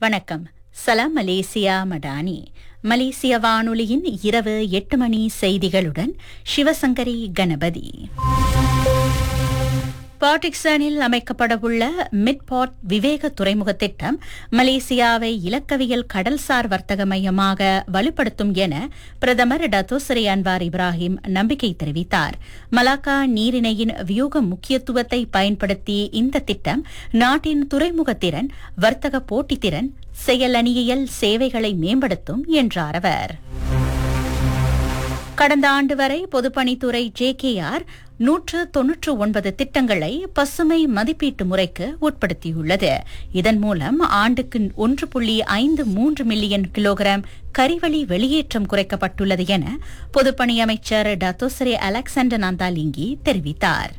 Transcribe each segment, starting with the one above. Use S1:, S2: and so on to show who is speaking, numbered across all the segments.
S1: வணக்கம் சலாம் மலேசியா மடானி மலேசிய வானொலியின் இரவு எட்டு மணி செய்திகளுடன் சிவசங்கரி கணபதி பாட்டிக்சனில் அமைக்கப்படவுள்ள மிட்பாட் விவேக துறைமுக திட்டம் மலேசியாவை இலக்கவியல் கடல்சார் வர்த்தக மையமாக வலுப்படுத்தும் என பிரதமர் டத்தோசரி அன்வார் இப்ராஹிம் நம்பிக்கை தெரிவித்தார் மலாக்கா நீரிணையின் வியூக முக்கியத்துவத்தை பயன்படுத்தி இந்த திட்டம் நாட்டின் துறைமுக திறன் வர்த்தக போட்டித்திறன் செயலணியியல் சேவைகளை மேம்படுத்தும் என்றார் அவர் கடந்த ஆண்டு வரை பொதுப்பணித்துறை ஜேகேஆர் நூற்று தொன்னூற்று ஒன்பது திட்டங்களை பசுமை மதிப்பீட்டு முறைக்கு உட்படுத்தியுள்ளது இதன் மூலம் ஆண்டுக்கு ஒன்று புள்ளி ஐந்து மூன்று மில்லியன் கிலோகிராம் கரிவளி வெளியேற்றம் குறைக்கப்பட்டுள்ளது என பொதுப்பணி அமைச்சர் டத்தோசரே அலெக்சாண்டர் நந்தாலிங்கி தெரிவித்தார்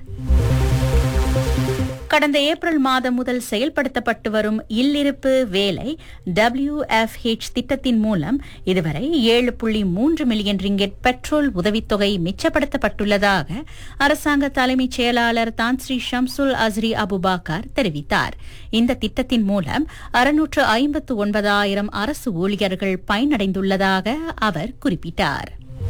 S1: கடந்த ஏப்ரல் மாதம் முதல் செயல்படுத்தப்பட்டு வரும் இல்லிருப்பு வேலை டபிள்யூஎஃப்ஹெச் திட்டத்தின் மூலம் இதுவரை ஏழு புள்ளி மூன்று மில்லியன் ரிங்கெட் பெட்ரோல் உதவித்தொகை மிச்சப்படுத்தப்பட்டுள்ளதாக அரசாங்க தலைமைச் செயலாளர் தான் ஸ்ரீ ஷம்சுல் அஸ்ரி அபுபாக்கார் தெரிவித்தார் இந்த திட்டத்தின் மூலம் அறுநூற்று ஐம்பத்து ஒன்பதாயிரம் அரசு ஊழியர்கள் பயனடைந்துள்ளதாக அவர் குறிப்பிட்டார்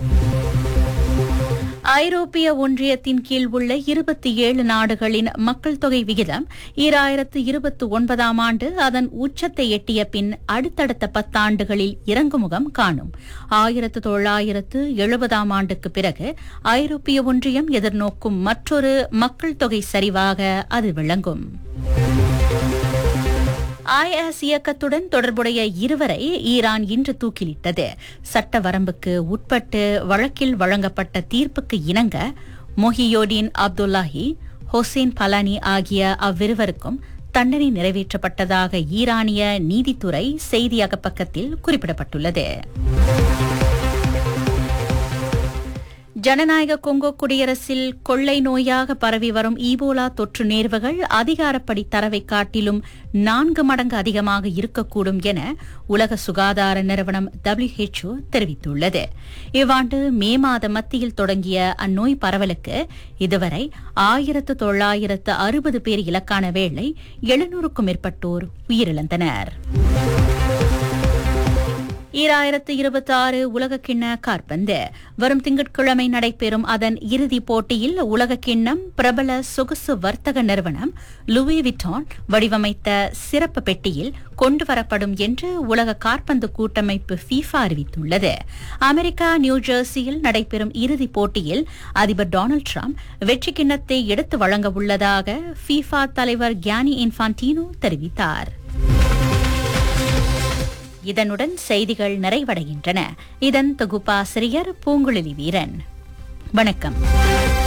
S1: ஐரோப்பிய ஒன்றியத்தின் கீழ் உள்ள இருபத்தி ஏழு நாடுகளின் மக்கள் தொகை விகிதம் ஈராயிரத்து இருபத்தி ஒன்பதாம் ஆண்டு அதன் உச்சத்தை எட்டிய பின் அடுத்தடுத்த பத்தாண்டுகளில் இறங்குமுகம் காணும் ஆயிரத்து தொள்ளாயிரத்து எழுபதாம் ஆண்டுக்கு பிறகு ஐரோப்பிய ஒன்றியம் எதிர்நோக்கும் மற்றொரு மக்கள் தொகை சரிவாக அது விளங்கும் ஐஎஸ் இயக்கத்துடன் தொடர்புடைய இருவரை ஈரான் இன்று தூக்கிலிட்டது சட்ட வரம்புக்கு உட்பட்டு வழக்கில் வழங்கப்பட்ட தீர்ப்புக்கு இணங்க மொஹியோடின் அப்துல்லாஹி ஹொசேன் பலானி ஆகிய அவ்விருவருக்கும் தண்டனை நிறைவேற்றப்பட்டதாக ஈரானிய நீதித்துறை செய்தியாக பக்கத்தில் குறிப்பிடப்பட்டுள்ளது ஜனநாயக கொங்கோ குடியரசில் கொள்ளை நோயாக பரவி வரும் ஈபோலா தொற்று நேர்வுகள் அதிகாரப்படி தரவை காட்டிலும் நான்கு மடங்கு அதிகமாக இருக்கக்கூடும் என உலக சுகாதார நிறுவனம் டபிள்யூஹெச்ஓ தெரிவித்துள்ளது இவ்வாண்டு மே மாத மத்தியில் தொடங்கிய அந்நோய் பரவலுக்கு இதுவரை ஆயிரத்து தொள்ளாயிரத்து அறுபது பேர் இலக்கான வேளை எழுநூறுக்கும் மேற்பட்டோர் உயிரிழந்தனர் ஈராயிரத்து இருபத்தி ஆறு உலகக்கிண்ண காற்பந்து வரும் திங்கட்கிழமை நடைபெறும் அதன் இறுதிப் போட்டியில் உலகக்கிண்ணம் பிரபல சொகுசு வர்த்தக நிறுவனம் லுவி விட்டான் வடிவமைத்த சிறப்பு பெட்டியில் கொண்டுவரப்படும் என்று உலக காற்பந்து கூட்டமைப்பு ஃபீஃபா அறிவித்துள்ளது அமெரிக்கா நியூ ஜெர்சியில் நடைபெறும் இறுதிப் போட்டியில் அதிபர் டொனால்டு டிரம்ப் வெற்றி கிண்ணத்தை எடுத்து வழங்க உள்ளதாக ஃபீஃபா தலைவர் கியானி இன்ஃபான்டினோ தெரிவித்தார் இதனுடன் செய்திகள் நிறைவடைகின்றன இதன் தொகுப்பாசிரியர் பூங்குழலி வீரன் வணக்கம்